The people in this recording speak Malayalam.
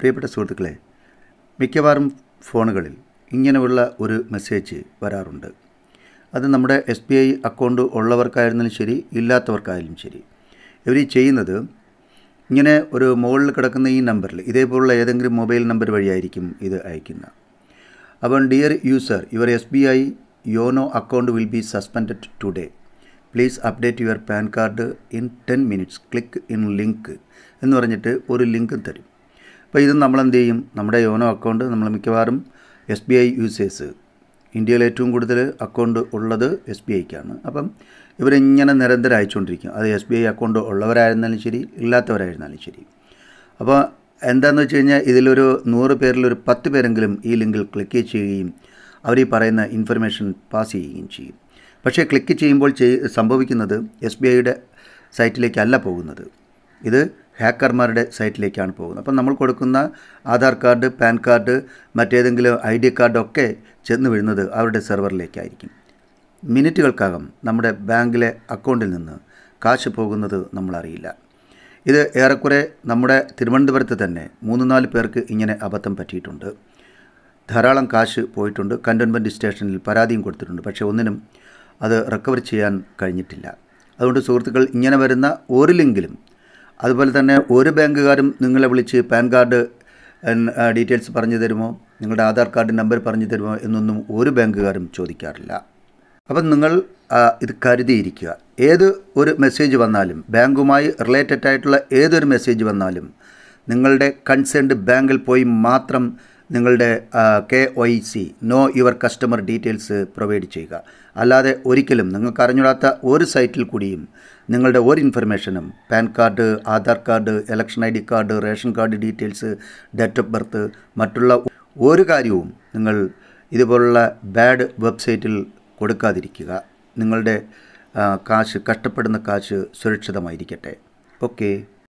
പ്രിയപ്പെട്ട സുഹൃത്തുക്കളെ മിക്കവാറും ഫോണുകളിൽ ഇങ്ങനെയുള്ള ഒരു മെസ്സേജ് വരാറുണ്ട് അത് നമ്മുടെ എസ് ബി ഐ അക്കൗണ്ട് ഉള്ളവർക്കായിരുന്നാലും ശരി ഇല്ലാത്തവർക്കായാലും ശരി ഇവർ ഈ ചെയ്യുന്നത് ഇങ്ങനെ ഒരു മുകളിൽ കിടക്കുന്ന ഈ നമ്പറിൽ ഇതേപോലുള്ള ഏതെങ്കിലും മൊബൈൽ നമ്പർ വഴിയായിരിക്കും ഇത് അയക്കുന്നത് അപ്പം dear user your S B I YONO account will be suspended today please update your PAN card in ten minutes click in link എന്ന് പറഞ്ഞിട്ട് ഒരു ലിങ്ക് തരും അപ്പോൾ ഇത് നമ്മൾ എന്ത് ചെയ്യും നമ്മുടെ യോനോ അക്കൗണ്ട് നമ്മൾ മിക്കവാറും എസ് ബി ഐ യൂസേഴ്സ് ഇന്ത്യയിൽ ഏറ്റവും കൂടുതൽ അക്കൗണ്ട് ഉള്ളത് എസ് ബി ഐക്കാണ് അപ്പം ഇവരിങ്ങനെ നിരന്തരം അയച്ചുകൊണ്ടിരിക്കും അത് എസ് ബി ഐ അക്കൗണ്ട് ഉള്ളവരായിരുന്നാലും ശരി ഇല്ലാത്തവരായിരുന്നാലും ശരി അപ്പോൾ എന്താണെന്ന് വെച്ച് കഴിഞ്ഞാൽ ഇതിലൊരു നൂറ് പേരിൽ ഒരു പത്ത് പേരെങ്കിലും ഈ ലിങ്കിൽ ക്ലിക്ക് ചെയ്യുകയും അവർ ഈ പറയുന്ന ഇൻഫർമേഷൻ പാസ് ചെയ്യുകയും ചെയ്യും പക്ഷേ ക്ലിക്ക് ചെയ്യുമ്പോൾ ചെയ് സംഭവിക്കുന്നത് എസ് ബി ഐയുടെ സൈറ്റിലേക്കല്ല പോകുന്നത് ഇത് ഹാക്കർമാരുടെ സൈറ്റിലേക്കാണ് പോകുന്നത് അപ്പം നമ്മൾ കൊടുക്കുന്ന ആധാർ കാർഡ് പാൻ കാർഡ് മറ്റേതെങ്കിലും ഐ ഡി കാർഡൊക്കെ ചെന്ന് വീഴുന്നത് അവരുടെ സെർവറിലേക്കായിരിക്കും മിനിറ്റുകൾക്കകം നമ്മുടെ ബാങ്കിലെ അക്കൗണ്ടിൽ നിന്ന് കാശ് പോകുന്നത് നമ്മളറിയില്ല ഇത് ഏറെക്കുറെ നമ്മുടെ തിരുവനന്തപുരത്ത് തന്നെ മൂന്ന് നാല് പേർക്ക് ഇങ്ങനെ അബദ്ധം പറ്റിയിട്ടുണ്ട് ധാരാളം കാശ് പോയിട്ടുണ്ട് കൻ്റോൺമെൻറ്റ് സ്റ്റേഷനിൽ പരാതിയും കൊടുത്തിട്ടുണ്ട് പക്ഷേ ഒന്നിനും അത് റിക്കവർ ചെയ്യാൻ കഴിഞ്ഞിട്ടില്ല അതുകൊണ്ട് സുഹൃത്തുക്കൾ ഇങ്ങനെ വരുന്ന ഒരു ലിങ്കിലും അതുപോലെ തന്നെ ഒരു ബാങ്കുകാരും നിങ്ങളെ വിളിച്ച് പാൻ കാർഡ് ഡീറ്റെയിൽസ് പറഞ്ഞു തരുമോ നിങ്ങളുടെ ആധാർ കാർഡ് നമ്പർ പറഞ്ഞു തരുമോ എന്നൊന്നും ഒരു ബാങ്കുകാരും ചോദിക്കാറില്ല അപ്പം നിങ്ങൾ ആ, ഇത് കരുതിയിരിക്കുക ഏത് ഒരു മെസ്സേജ് വന്നാലും ബാങ്കുമായി റിലേറ്റഡ് ആയിട്ടുള്ള ഏതൊരു മെസ്സേജ് വന്നാലും നിങ്ങളുടെ കൺസേൺഡ് ബാങ്കിൽ പോയി മാത്രം നിങ്ങളുടെ K O C know your customer details provide ചെയ്യുക അല്ലാതെ ഒരിക്കലും നിങ്ങൾക്ക് അറിഞ്ഞൂടാത്ത ഒരു സൈറ്റിൽ കൂടിയും നിങ്ങളുടെ ഒരു ഇൻഫർമേഷനും PAN card Aadhaar card election I D card ration card details date of birth മറ്റുള്ള ഒരു കാര്യവും നിങ്ങൾ ഇതുപോലുള്ള ബാഡ് വെബ്സൈറ്റിൽ കൊടുക്കാതിരിക്കുക നിങ്ങളുടെ ആ, കാശ് കഷ്ടപ്പെടുന്ന കാശ് സുരക്ഷിതമായിരിക്കട്ടെ ഓക്കെ